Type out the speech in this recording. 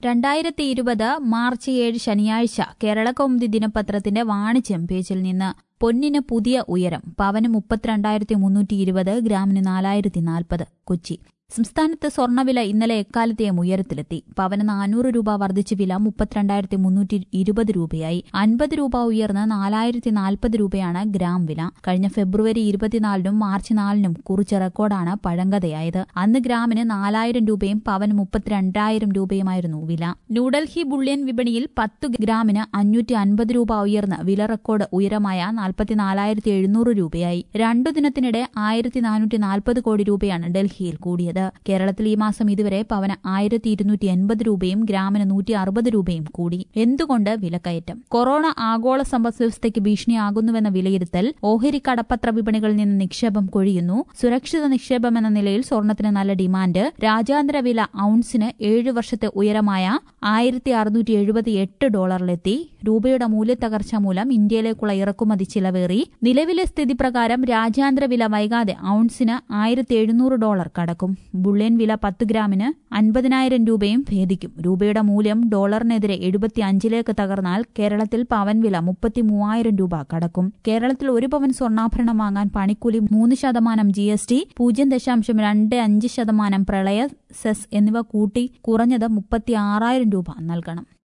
രണ്ടായിരത്തി ഇരുപത് മാർച്ച് ഏഴ് ശനിയാഴ്ച കേരള കൗമുദി ദിനപത്രത്തിന്റെ വാണിജ്യം പേജിൽ നിന്ന് പൊന്നിന് പുതിയ ഉയരം പവന് മുപ്പത്തിരണ്ടായിരത്തി മുന്നൂറ്റി ഇരുപത് ഗ്രാമിന് നാലായിരത്തി നാൽപ്പത് കൊച്ചി സംസ്ഥാനത്ത് സ്വർണ്ണവില ഇന്നലെ എക്കാലത്തെയും ഉയരത്തിലെത്തി പവന് നാനൂറ് രൂപ വർദ്ധിച്ച വില മുപ്പത്തിരണ്ടായിരത്തി മുന്നൂറ്റി ഇരുപത് രൂപയായി അൻപത് രൂപ ഉയർന്ന് നാലായിരത്തി നാൽപ്പത് രൂപയാണ് ഗ്രാം വില കഴിഞ്ഞ ഫെബ്രുവരി ഇരുപത്തിനാലിനും മാർച്ച് നാലിനും കുറിച്ച റെക്കോർഡാണ് പഴങ്കഥയായത് അന്ന് ഗ്രാമിന് നാലായിരം രൂപയും പവന് മുപ്പത്തിരണ്ടായിരം രൂപയുമായിരുന്നു വില ന്യൂഡൽഹി ബുള്ളിയൻ വിപണിയിൽ പത്ത് ഗ്രാമിന് അഞ്ഞൂറ്റി അൻപത് രൂപ ഉയർന്ന് വില റെക്കോർഡ് ഉയരമായ നാൽപ്പത്തിനാലായിരത്തി എഴുന്നൂറ് രൂപയായി രണ്ടു ദിനത്തിനിടെ ആയിരത്തി നാനൂറ്റി നാൽപ്പത് കോടി രൂപയാണ് ഡൽഹിയിൽ കൂടിയത് കേരളത്തിൽ ഈ മാസം ഇതുവരെ പവന് ആയിരത്തി ഇരുന്നൂറ്റി എൺപത് രൂപയും ഗ്രാമിന് നൂറ്റി അറുപത് രൂപയും കൂടി എന്തുകൊണ്ട് വിലക്കയറ്റം കൊറോണ ആഗോള സമ്പദ് വ്യവസ്ഥയ്ക്ക് ഭീഷണിയാകുന്നുവെന്ന വിലയിരുത്തൽ ഓഹരി കടപ്പത്ര വിപണികളിൽ നിന്ന് നിക്ഷേപം കൊഴിയുന്നു സുരക്ഷിത നിക്ഷേപം എന്ന നിലയിൽ സ്വർണത്തിന് നല്ല ഡിമാൻഡ് രാജ്യാന്തര വില ഔൺസിന് ഏഴു വർഷത്തെ ഉയരമായ ആയിരത്തി അറുന്നൂറ്റി എഴുപത്തി എട്ട് ഡോളറിലെത്തി രൂപയുടെ മൂല്യത്തകർച്ച മൂലം ഇന്ത്യയിലേക്കുള്ള ഇറക്കുമതി ചിലവേറി നിലവിലെ സ്ഥിതി പ്രകാരം രാജ്യാന്തര വില വൈകാതെ ഔൺസിന് ആയിരത്തി എഴുന്നൂറ് ഡോളർ കടക്കും ബുള്ളിയൻ വില പത്ത് ഗ്രാമിന് അൻപതിനായിരം രൂപയും ഭേദിക്കും രൂപയുടെ മൂല്യം ഡോളറിനെതിരെ എഴുപത്തി അഞ്ചിലേക്ക് തകർന്നാൽ കേരളത്തിൽ പവൻ വില മുപ്പത്തി മൂവായിരം രൂപ കടക്കും കേരളത്തിൽ ഒരു പവൻ സ്വർണ്ണാഭരണം വാങ്ങാൻ പണിക്കൂലി മൂന്ന് ശതമാനം ജി എസ് ടി പൂജ്യം ദശാംശം രണ്ട് അഞ്ച് ശതമാനം പ്രളയ സെസ് എന്നിവ കൂട്ടി കുറഞ്ഞത് മുപ്പത്തി ആറായിരം രൂപ നൽകണം